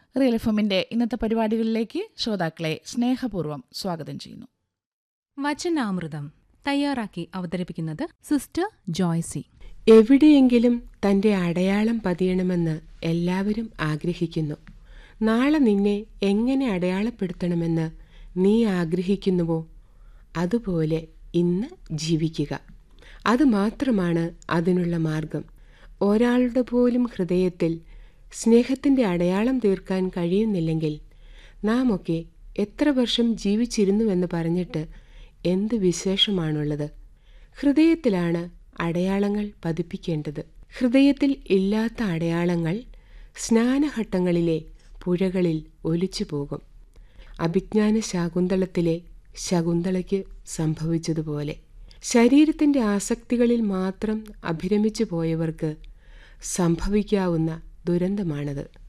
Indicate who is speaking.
Speaker 1: real F എമ്മിന്റെ ഇന്നത്തെ പരിപാടികളിലേക്ക് ശ്രോതാക്കളെ സ്നേഹപൂർവ്വം സ്വാഗതം ചെയ്യുന്നു
Speaker 2: വചനാമൃതം തയ്യാറാക്കി അവതരിപ്പിക്കുന്നത് സിസ്റ്റർ ജോയ്സി
Speaker 3: എവിടെയെങ്കിലും തന്റെ അടയാളം പതിയണമെന്ന് എല്ലാവരും ആഗ്രഹിക്കുന്നു നാളെ നിന്നെ എങ്ങനെ അടയാളപ്പെടുത്തണമെന്ന് നീ ആഗ്രഹിക്കുന്നുവോ അതുപോലെ ഇന്ന് ജീവിക്കുക അത് മാത്രമാണ് അതിനുള്ള മാർഗം ഒരാളുടെ പോലും ഹൃദയത്തിൽ സ്നേഹത്തിന്റെ അടയാളം തീർക്കാൻ കഴിയുന്നില്ലെങ്കിൽ നാം ഒക്കെ എത്ര വർഷം ജീവിച്ചിരുന്നുവെന്ന് പറഞ്ഞിട്ട് എന്ത് വിശേഷമാണുള്ളത് ഹൃദയത്തിലാണ് അടയാളങ്ങൾ പതിപ്പിക്കേണ്ടത് ഹൃദയത്തിൽ ഇല്ലാത്ത അടയാളങ്ങൾ സ്നാനഘട്ടങ്ങളിലെ പുഴകളിൽ ഒലിച്ചു പോകും അഭിജ്ഞാന ശാകുന്തളത്തിലെ ശകുന്തളയ്ക്ക് സംഭവിച്ചതുപോലെ ശരീരത്തിന്റെ ആസക്തികളിൽ മാത്രം അഭിരമിച്ചു പോയവർക്ക് സംഭവിക്കാവുന്ന ദുരന്തമാണത്